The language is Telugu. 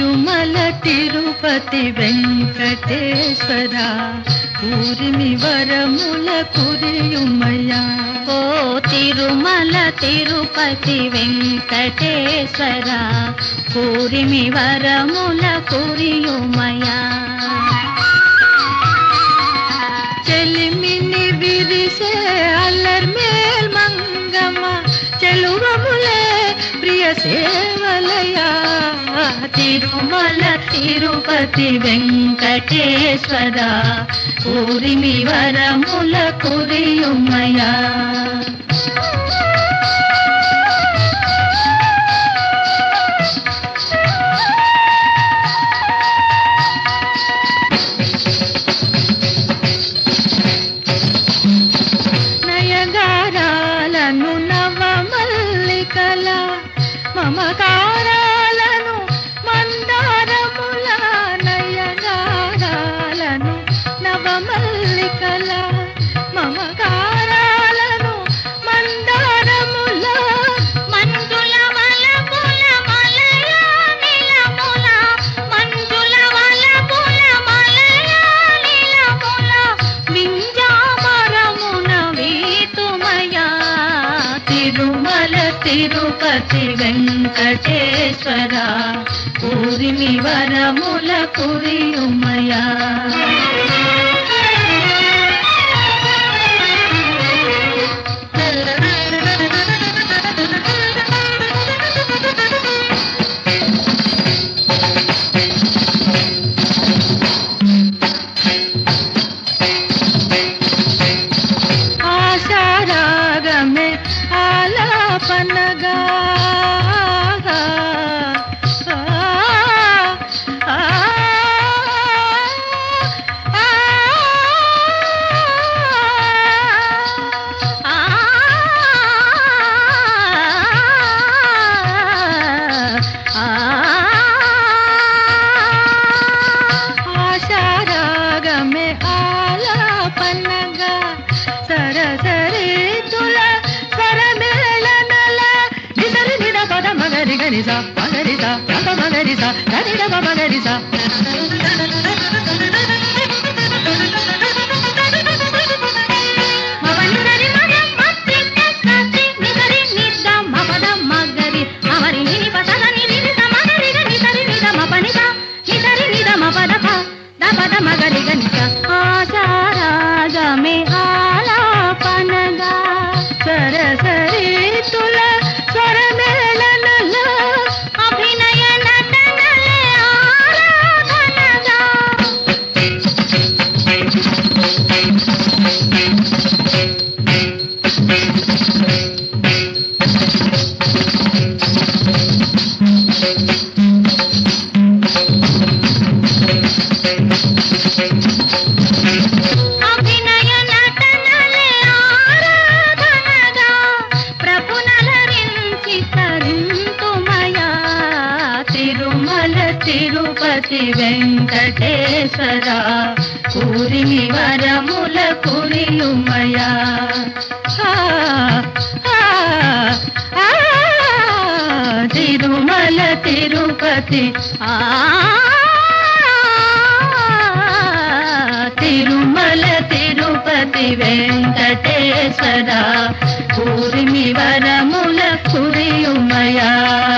తిరుమల తిరుపతి వెంకటేశ్వర ఊరిమి వరముల కురియుమయ్యా ఓ తిరుమల తిరుపతి వెంకటేశ్వర కూరిమి వరముల కురియుమయా చెలిమిని విరిసే అల్లర్మేల్ మంగమ్మ చెలువములే ప్రియ సేవలయా తిరుమల తిరుపతి వెంకటేశ్వర ఊరిమి వరముల కురియుమయా నయగారాలను నవమల్లికల మమకారాలను మందారముల నయగారాలను నవమల్లికల మమకారాలను మందారముల మంజుల వలపుల మలయ నిలముల మంజుల వలపుల మలయ నిలముల వింజామరమున వీతుమయా తిరుమల తిరుపతి వెంకటేశ్వర ఊరిమి వరముల కురియుమయా ఆశారాగమే ఆలాపనగా ఆ, ఆ, ఆ, ఆశారాగమే ఆలాపనగా సరసరితుల స్వరమేళనల నిసరి నిద పద మగరి గనిస మగరిస గప మగరిస గనిద మగరిస మవని సరి మగ మత్రి కస్తి నిసరి నిద్ద మపద మగరి అమరి నిని పసద నిని నిద మగరి గని సరి నిద మపనిద నిసరి నిద మపద ప దపద మగరి గనిస ఆచారాగమే ఆలాపనగా సరసరితుల స్వరమేళనల అభినయ నటనలే ఆరాధనగా అభినయ నటనలే ఆరాధనగా ప్రభునలరించి తరింతుమయా తిరుమల తిరుపతి వెంకటేశ్వర కూరిమి వరముల కురియుమయా ఆ, ఆ, ఆ, తిరుమల తిరుపతి ఆ తిరుమల తిరుపతి వెంకటేశ్వర కూరిమి వరముల కురియుమయా